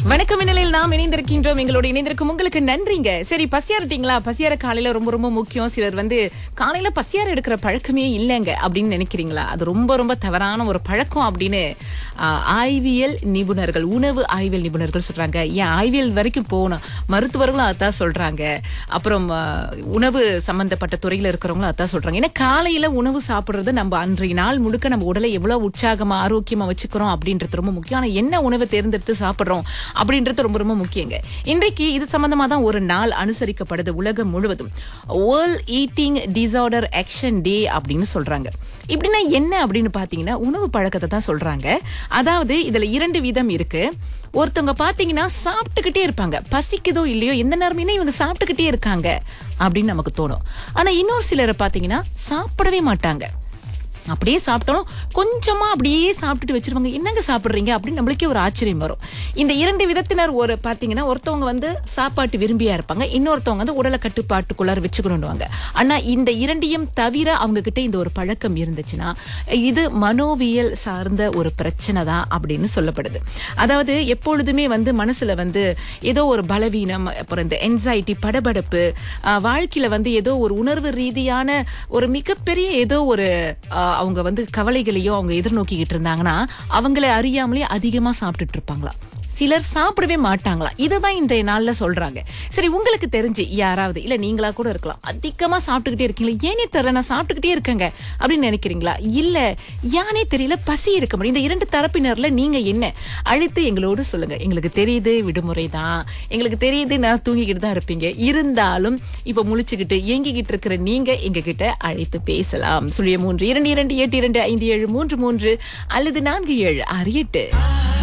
வணக்கம் இந்நிலையில் நாம் இணைந்திருக்கின்றோம் எங்களோட இணைந்திருக்கும் உங்களுக்கு நன்றிங்க சரி பசியாரிட்டீங்களா பசியார காலையில ரொம்ப ரொம்ப முக்கியம் சிலர் வந்து காலையில பசியார எடுக்கிற பழக்கமே இல்லைங்க அப்படின்னு நினைக்கிறீங்களா அது ரொம்ப ரொம்ப தவறான ஒரு பழக்கம் அப்படின்னு ஆஹ், ஆய்வியல் நிபுணர்கள் உணவு ஆய்வியல் நிபுணர்கள் சொல்றாங்க ஏன் ஆய்வியல் வரைக்கும் போகணும் மருத்துவர்களும் அதான் சொல்றாங்க அப்புறம் ஆஹ், உணவு சம்பந்தப்பட்ட துறையில இருக்கிறவங்களும் அதான் சொல்றாங்க ஏன்னா காலையில உணவு சாப்பிடுறது நம்ம அன்றைய நாள் முழுக்க நம்ம உடலை எவ்வளவு உற்சாகமா ஆரோக்கியமா வச்சுக்கிறோம் அப்படின்றது ரொம்ப முக்கியம் ஆனா என்ன உணவை தேர்ந்தெடுத்து சாப்பிடுறோம் அப்படின்றது ரொம்ப ரொம்ப முக்கியங்க இன்றைக்கு இது சம்பந்தமா தான் ஒரு நாள் அனுசரிக்கப்படுது உலகம் முழுவதும் world eating disorder action day அப்படின்னு சொல்றாங்க இப்படின்னா என்ன அப்படின்னு பாத்தீங்கன்னா உணவு பழக்கத்தை தான் சொல்றாங்க அதாவது இதுல இரண்டு விதம் இருக்கு ஒருத்தவங்க பாத்தீங்கன்னா சாப்பிட்டுக்கிட்டே இருப்பாங்க பசிக்குதோ இல்லையோ எந்த நேரமே இவங்க சாப்பிட்டுக்கிட்டே இருக்காங்க அப்படின்னு நமக்கு தோணும் ஆனா இன்னொரு சிலரை பாத்தீங்கன்னா சாப்பிடவே மாட்டாங்க அப்படியே சாப்பிட்டாலும் கொஞ்சமா அப்படியே சாப்பிட்டுட்டு வச்சிருவாங்க என்னங்க சாப்பிடுறீங்க அப்படின்னு நம்மளுக்கே ஒரு ஆச்சரியம் வரும் இந்த இரண்டு விதத்தினர் ஒரு பாத்தீங்கன்னா ஒருத்தவங்க வந்து சாப்பாட்டு விரும்பியா இருப்பாங்க இன்னொருத்தவங்க வந்து உடலை கட்டுப்பாட்டுக்குள்ளார வச்சுக்கணும்னுவாங்க ஆனா இந்த இரண்டையும் தவிர அவங்க கிட்ட இந்த ஒரு பழக்கம் இருந்துச்சுன்னா இது மனோவியல் சார்ந்த ஒரு பிரச்சனை தான் அப்படின்னு சொல்லப்படுது அதாவது எப்பொழுதுமே வந்து மனசுல வந்து ஏதோ ஒரு பலவீனம் அப்புறம் இந்த என்சைட்டி படபடப்பு ஆஹ், வாழ்க்கையில வந்து ஏதோ ஒரு உணர்வு ரீதியான ஒரு மிகப்பெரிய ஏதோ ஒரு ஆஹ், அவங்க வந்து கவலைகளையோ அவங்க எதிர்நோக்கிக்கிட்டு இருந்தாங்கன்னா அவங்கள அறியாமலே அதிகமா சாப்பிட்டுட்டு இருப்பாங்களா சிலர் சாப்பிடவே மாட்டாங்களா இதுதான் இந்த நாள்ல சொல்றாங்க சரி உங்களுக்கு தெரிஞ்சு யாராவது இல்ல நீங்களா கூட இருக்கலாம் அதிகமா சாப்பிட்டுக்கிட்டே இருக்கீங்களா ஏனே தெரியல நான் சாப்பிட்டுக்கிட்டே இருக்கேங்க அப்படின்னு நினைக்கிறீங்களா இல்ல யானே தெரியல பசி எடுக்க முடியும் இந்த இரண்டு தரப்பினர்ல நீங்க என்ன அழைத்து எங்களோடு சொல்லுங்க எங்களுக்கு தெரியுது விடுமுறை தான் எங்களுக்கு தெரியுது நான் தூங்கிக்கிட்டு தான் இருப்பீங்க இருந்தாலும் இப்ப முழிச்சுக்கிட்டு இயங்கிக்கிட்டு இருக்கிற நீங்க எங்க கிட்ட அழைத்து பேசலாம் சுழிய மூன்று இரண்டு இரண்டு எட்டு இரண்டு ஐந்து ஏழு மூன்று மூன்று அல்லது நான்கு ஏழு ஆறு எட்டு